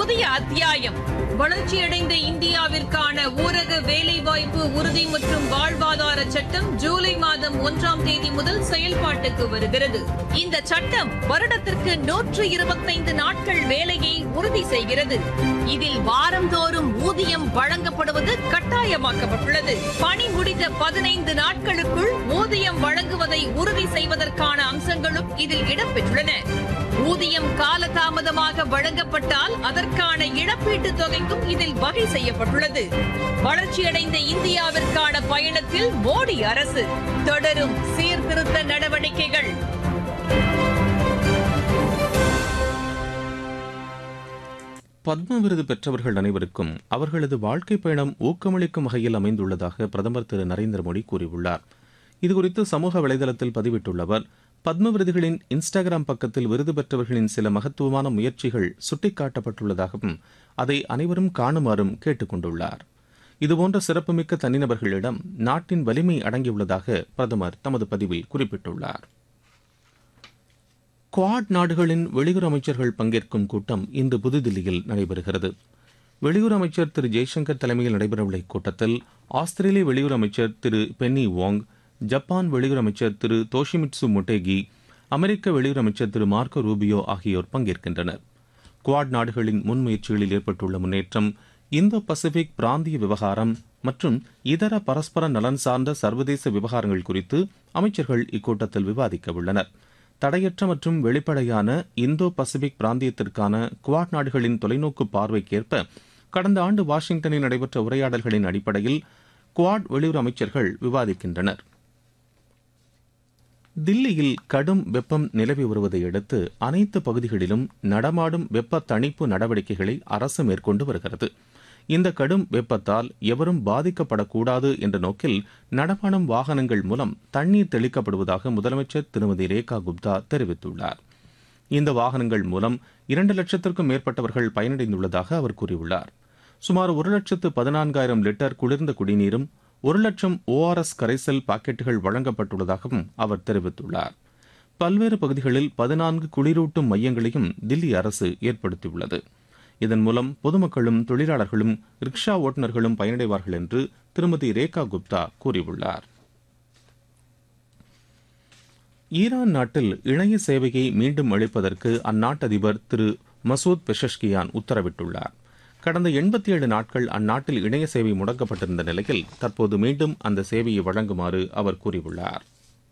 புதிய அத்தியாயம் வளர்ச்சியடைந்த இந்தியாவிற்கான ஊரக வேலைவாய்ப்பு உறுதி மற்றும் வாழ்வாதார சட்டம் ஜூலை மாதம் ஒன்றாம் தேதி முதல் செயல்பாட்டுக்கு வருகிறது இந்த சட்டம் வருடத்திற்கு நூற்று இருபத்தைந்து நாட்கள் வேலையை உறுதி செய்கிறது இதில் வாரந்தோறும் ஊதியம் வழங்கப்படுவது கட்டாயமாக்கப்பட்டுள்ளது பணி முடிந்த பதினைந்து நாட்களுக்குள் ஊதியம் வழங்குவதை உறுதி செய்வதற்கான அம்சங்களும் இதில் இடம்பெற்றுள்ளன ஊதியம் காலதாமதமாக வழங்கப்பட்டால் அதற்கான இழப்பீட்டுத் தொகைக்கும் இதில் வகை செய்யப்பட்டுள்ளது வளர்ச்சியடைந்த இந்தியாவிற்கான பயணத்தில் மோடி அரசு தொடரும் சீர்திருத்த நடவடிக்கைகள் பத்ம விருது பெற்றவர்கள் அனைவருக்கும் அவர்களது வாழ்க்கை பயணம் ஊக்கமளிக்கும் வகையில் அமைந்துள்ளதாக பிரதமர் திரு நரேந்திர மோடி கூறியுள்ளார் இதுகுறித்து சமூக வலைதளத்தில் பதிவிட்டுள்ள அவர் பத்ம விருதுகளின் இன்ஸ்டாகிராம் பக்கத்தில் விருது பெற்றவர்களின் சில மகத்துவமான முயற்சிகள் சுட்டிக்காட்டப்பட்டுள்ளதாகவும் அதை அனைவரும் காணுமாறும் கேட்டுக் கொண்டுள்ளார் இதுபோன்ற சிறப்புமிக்க தனிநபர்களிடம் நாட்டின் வலிமை அடங்கியுள்ளதாக பிரதமர் தமது பதிவில் குறிப்பிட்டுள்ளார் குவாட் நாடுகளின் வெளியுறவு அமைச்சர்கள் பங்கேற்கும் கூட்டம் இன்று புதுதில்லியில் நடைபெறுகிறது வெளியுறவு அமைச்சர் திரு ஜெய்சங்கர் தலைமையில் நடைபெறவுள்ள இக்கூட்டத்தில் ஆஸ்திரேலிய வெளியுறவு அமைச்சர் திரு பென்னி வாங் ஜப்பான் வெளியுறவு அமைச்சர் திரு தோஷிமிட்சு மொட்டேகி அமெரிக்க வெளியுறவு அமைச்சர் திரு மார்க்கோ ரூபியோ ஆகியோர் பங்கேற்கின்றனர் குவாட் நாடுகளின் முன்முயற்சிகளில் ஏற்பட்டுள்ள முன்னேற்றம் இந்தோ பசிபிக் பிராந்திய விவகாரம் மற்றும் இதர பரஸ்பர நலன் சார்ந்த சர்வதேச விவகாரங்கள் குறித்து அமைச்சர்கள் இக்கூட்டத்தில் விவாதிக்க உள்ளனர் தடையற்ற மற்றும் வெளிப்படையான இந்தோ பசிபிக் பிராந்தியத்திற்கான குவாட் நாடுகளின் தொலைநோக்கு பார்வைக்கேற்ப கடந்த ஆண்டு வாஷிங்டனில் நடைபெற்ற உரையாடல்களின் அடிப்படையில் குவாட் வெளியுறவு அமைச்சர்கள் விவாதிக்கின்றனர் தில்லியில் கடும் வெப்பம் நிலவி வருவதை அடுத்து அனைத்து பகுதிகளிலும் நடமாடும் வெப்ப தணிப்பு நடவடிக்கைகளை அரசு மேற்கொண்டு வருகிறது இந்த கடும் வெப்பத்தால் எவரும் பாதிக்கப்படக்கூடாது என்ற நோக்கில் நடமாடும் வாகனங்கள் மூலம் தண்ணீர் தெளிக்கப்படுவதாக முதலமைச்சர் திருமதி ரேகா குப்தா தெரிவித்துள்ளார் இந்த வாகனங்கள் மூலம் இரண்டு லட்சத்திற்கும் மேற்பட்டவர்கள் பயனடைந்துள்ளதாக அவர் கூறியுள்ளார் சுமார் ஒரு லட்சத்து பதினான்காயிரம் லிட்டர் குளிர்ந்த குடிநீரும் ஒரு லட்சம் ஓஆர்எஸ் கரைசல் பாக்கெட்டுகள் வழங்கப்பட்டுள்ளதாகவும் அவர் தெரிவித்துள்ளார் பல்வேறு பகுதிகளில் பதினான்கு குளிரூட்டும் மையங்களையும் தில்லி அரசு ஏற்படுத்தியுள்ளது இதன் மூலம் பொதுமக்களும் தொழிலாளர்களும் ரிக்ஷா ஓட்டுநர்களும் பயனடைவார்கள் என்று திருமதி ரேகா குப்தா கூறியுள்ளார் ஈரான் நாட்டில் இணைய சேவையை மீண்டும் அளிப்பதற்கு அந்நாட்டு அதிபர் திரு மசூத் பெஷஷ்கியான் உத்தரவிட்டுள்ளார் கடந்த எண்பத்தி ஏழு நாட்கள் அந்நாட்டில் இணைய சேவை முடக்கப்பட்டிருந்த நிலையில் தற்போது மீண்டும் அந்த சேவையை வழங்குமாறு அவர் கூறியுள்ளார்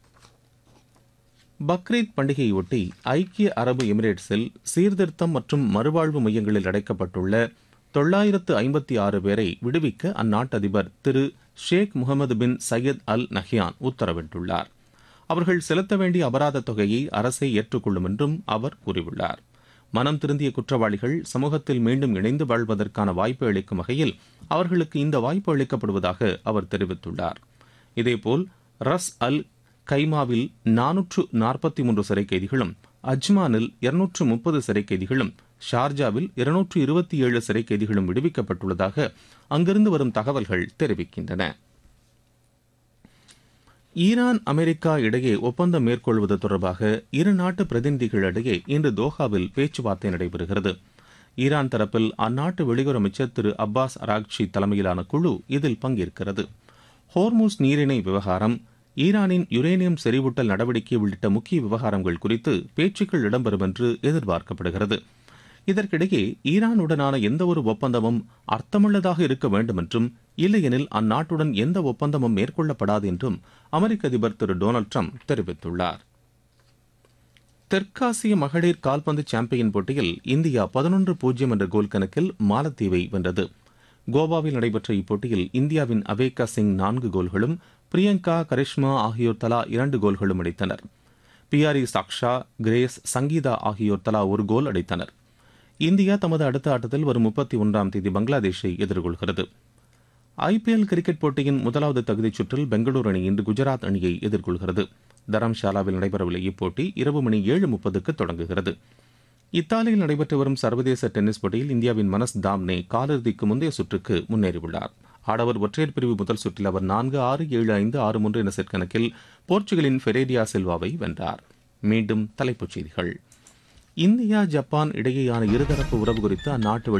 பக்ரீத் பண்டிகையொட்டி ஐக்கிய அரபு எமிரேட்ஸில் சீர்திருத்தம் மற்றும் மறுவாழ்வு மையங்களில் அடைக்கப்பட்டுள்ள தொள்ளாயிரத்து ஐம்பத்தி ஆறு பேரை விடுவிக்க அந்நாட்டு அதிபர் திரு Sheikh Mohamed bin Zayed Al Nahyan உத்தரவிட்டுள்ளார் அவர்கள் செலுத்த வேண்டிய அபராத தொகையை அரசை ஏற்றுக்கொள்ளும் என்றும் அவர் கூறியுள்ளார் மனம் திருந்திய குற்றவாளிகள் சமூகத்தில் மீண்டும் இணைந்து வாழ்வதற்கான வாய்ப்பு அளிக்கும் வகையில் அவர்களுக்கு இந்த வாய்ப்பு அளிக்கப்படுவதாக அவர் தெரிவித்துள்ளார் இதேபோல் ரஸ் அல் கைமாவில் நானூற்று நாற்பத்தி மூன்று சிறை கைதிகளும் அஜ்மானில் இருநூற்று முப்பது சிறை கைதிகளும் ஷார்ஜாவில் இருநூற்று இருபத்தி ஏழு சிறை கைதிகளும் விடுவிக்கப்பட்டுள்ளதாக அங்கிருந்து வரும் தகவல்கள் தெரிவிக்கின்றன ஈரான் அமெரிக்கா இடையே ஒப்பந்தம் மேற்கொள்வது தொடர்பாக இரு நாட்டு பிரதிநிதிகளிடையே இன்று தோஹாவில் பேச்சுவார்த்தை நடைபெறுகிறது ஈரான் தரப்பில் அந்நாட்டு வெளியுறவு அமைச்சர் திரு அப்பாஸ் அராக்சி தலைமையிலான குழு இதில் பங்கேற்கிறது ஹோர்மூஸ் நீரிணை விவகாரம் ஈரானின் யுரேனியம் செறிவூட்டல் நடவடிக்கை உள்ளிட்ட முக்கிய விவகாரங்கள் குறித்து பேச்சுக்கள் இடம்பெறும் என்று எதிர்பார்க்கப்படுகிறது இதற்கிடையே ஈரானுடனான எந்தவொரு ஒப்பந்தமும் அர்த்தமுள்ளதாக இருக்க வேண்டும் என்றும் இல்லையெனில் அந்நாட்டுடன் எந்த ஒப்பந்தமும் மேற்கொள்ளப்படாது என்றும் அமெரிக்க அதிபர் திரு டொனால்டு ட்ரம்ப் தெரிவித்துள்ளார் தெற்காசிய மகளிர் கால்பந்து சாம்பியன் போட்டியில் இந்தியா பதினொன்று பூஜ்ஜியம் என்ற கோல் கணக்கில் மாலத்தீவை வென்றது கோவாவில் நடைபெற்ற இப்போட்டியில் இந்தியாவின் அவேகா சிங் நான்கு கோல்களும் பிரியங்கா கரிஷ்மா ஆகியோர் தலா இரண்டு கோல்களும் அடித்தனர் பியாரி சாக்ஷா கிரேஸ் சங்கீதா ஆகியோர் தலா ஒரு கோல் அடித்தனர் இந்தியா தமது அடுத்த ஆட்டத்தில் வரும் முப்பத்தி ஒன்றாம் தேதி பங்களாதேஷை எதிர்கொள்கிறது ஐபிஎல் கிரிக்கெட் போட்டியின் முதலாவது தகுதிச் சுற்றில் பெங்களூரு அணி இன்று குஜராத் அணியை எதிர்கொள்கிறது தரம்ஷாலாவில் நடைபெறவுள்ள இப்போட்டி இரவு மணி ஏழு முப்பதுக்கு தொடங்குகிறது இத்தாலியில் நடைபெற்று வரும் சர்வதேச டென்னிஸ் போட்டியில் இந்தியாவின் மனஸ் தாம்னே காலிறுதிக்கு முந்தைய சுற்றுக்கு முன்னேறியுள்ளார் ஆடவர் ஒற்றையர் பிரிவு முதல் சுற்றில் அவர் நான்கு ஆறு ஏழு ஐந்து ஆறு மூன்று என செட் கணக்கில் போர்ச்சுகலின் ஃபெரேடியா சில்வாவை வென்றார் மீண்டும் தலைப்புச் செய்திகள் இந்தியா ஜப்பான் இடையேயான இருதரப்பு உறவு குறித்து அந்நாட்டு